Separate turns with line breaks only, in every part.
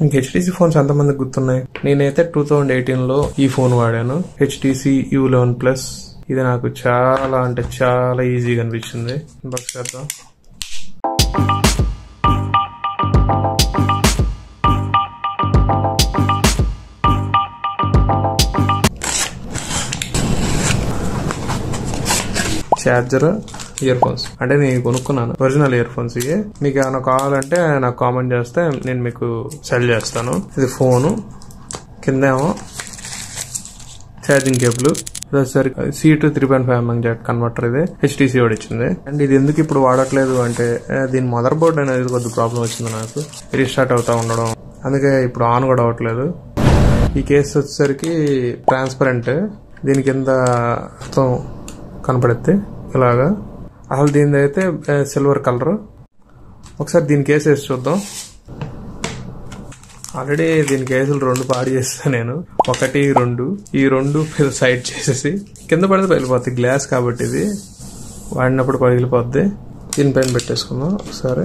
ఇంక HTC phones ఎంతమందికి గుర్తున్నాయి నేనైతే టూ థౌజండ్ ఎయిటీన్ లో ఈ ఫోన్ వాడాను హెచ్టీసీ యూ లెవెన్ ప్లస్ ఇది నాకు చాలా అంటే చాలా ఈజీగా అనిపించింది బాక్స్ చేద్దాం ఛార్జర్ ఇయర్ ఫోన్స్ అంటే నేను కొనుక్కున్నాను ఒరిజినల్ ఇయర్ ఫోన్స్ ఇవి మీకు ఏమైనా కావాలంటే నాకు కామెంట్ చేస్తే నేను మీకు సెల్ చేస్తాను ఇది ఫోను కిందేమో ఛార్జింగ్ కేబుల్ వచ్చేసరికి C to three point five mm jack converter ఇది హెచ్టీసీ వాడు ఇచ్చింది అండ్ ఇది ఎందుకు ఇప్పుడు వాడట్లేదు అంటే ఆ, దీని మదర్ బోర్డ్ అనేది కొద్ది ప్రాబ్లం వచ్చింది నాకు రీస్టార్ట్ అవుతా ఉండడం అందుకే ఇప్పుడు ఆన్ కూడా అవ్వట్లేదు ఈ కేసు వచ్చేసరికి ట్రాన్స్పరెంట్ దీని కింద మొత్తం కనపడుద్ది ఇలాగా అసలు దీని అయితే సిల్వర్ కలర్ ఒకసారి దీని కేసు వేసి చూద్దాం ఆల్రెడీ దీని కేసులు రెండు పాడు చేస్తాను నేను ఒకటి రెండు ఈ రెండు మీద సైడ్ చేసేసి కింద పడితే పగిలిపోద్ది గ్లాస్ కాబట్టి ఇది వాడినప్పుడు పగిలిపోద్ది దీనిపైన పెట్టేసుకుందాం ఒకసారి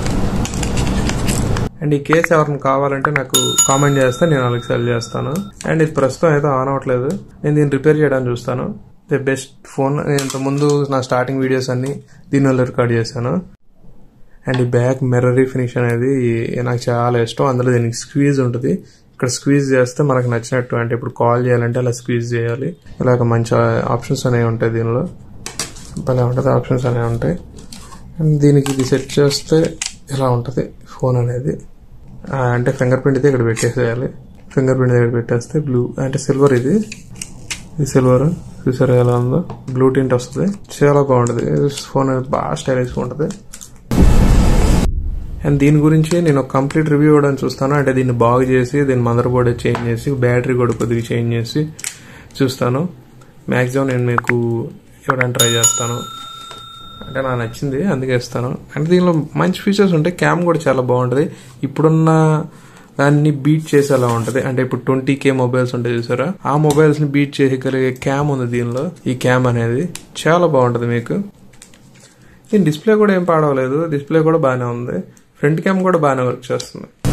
అండ్ ఈ కేసు ఎవరిని కావాలంటే నాకు కామెంట్ చేస్తే నేను వాళ్ళకి సెల్ చేస్తాను అండ్ ఇది ప్రస్తుతం అయితే ఆన్ అవ్వట్లేదు నేను దీన్ని రిపేర్ చేయడానికి చూస్తాను ది బెస్ట్ ఫోన్ నేను ఇంతకుముందు నా స్టార్టింగ్ వీడియోస్ అన్ని దీనివల్ల రికార్డ్ చేశాను అండ్ ఈ బ్యాక్ మిర్రరీ ఫినిష్ అనేది నాకు చాలా ఇష్టం అందులో దీనికి స్క్వీజ్ ఉంటుంది ఇక్కడ స్క్వీజ్ చేస్తే మనకు నచ్చినట్టు అంటే ఇప్పుడు కాల్ చేయాలంటే అలా స్క్వీజ్ చేయాలి ఇలాగ మంచి ఆప్షన్స్ అనేవి ఉంటాయి దీనిలో భలే ఉంటుంది ఆప్షన్స్ అనేవి ఉంటాయి అండ్ దీనికి ఇది సెట్ చేస్తే ఇలా ఉంటుంది ఫోన్ అనేది ఆ, అంటే ఫింగర్ ప్రింట్ అయితే ఇక్కడ పెట్టేసేయాలి ఫింగర్ ప్రింట్ దగ్గర పెట్టేస్తే బ్లూ అంటే సిల్వర్ ఇది ఇది సిల్వర్ చూసారా ఎలా ఉందో బ్లూ టింట్ వస్తుంది చాలా బాగుంటుంది ఫోన్ అనేది బాగా స్టైలిష్గా ఉంటుంది అండ్ దీని గురించి నేను ఒక కంప్లీట్ రివ్యూ ఇవ్వడానికి చూస్తాను అంటే దీన్ని బాగు చేసి దీని మదర్ బోర్డ్ చేంజ్ చేసి బ్యాటరీ కూడా కొద్దిగా చేంజ్ చేసి చూస్తాను మ్యాక్సిమం నేను మీకు ఇవ్వడానికి ట్రై చేస్తాను అంటే నాకు నచ్చింది అందుకే ఇస్తాను అంటే దీనిలో మంచి ఫీచర్స్ ఉంటాయి క్యామ్ కూడా చాలా బాగుంటుంది ఇప్పుడున్న దాన్ని బీట్ చేసేలా ఉంటుంది అంటే ఇప్పుడు ట్వంటీ కే మొబైల్స్ ఉంటాయి చూసారా ఆ మొబైల్స్ ని బీట్ చేయగలిగే క్యామ్ ఉంది దీనిలో ఈ క్యామ్ అనేది చాలా బాగుంటుంది మీకు దీని డిస్ప్లే కూడా ఏం పాడవలేదు డిస్ప్లే కూడా బాగానే ఉంది ఫ్రంట్ క్యామ్ కూడా బాగానే వర్క్ చేస్తుంది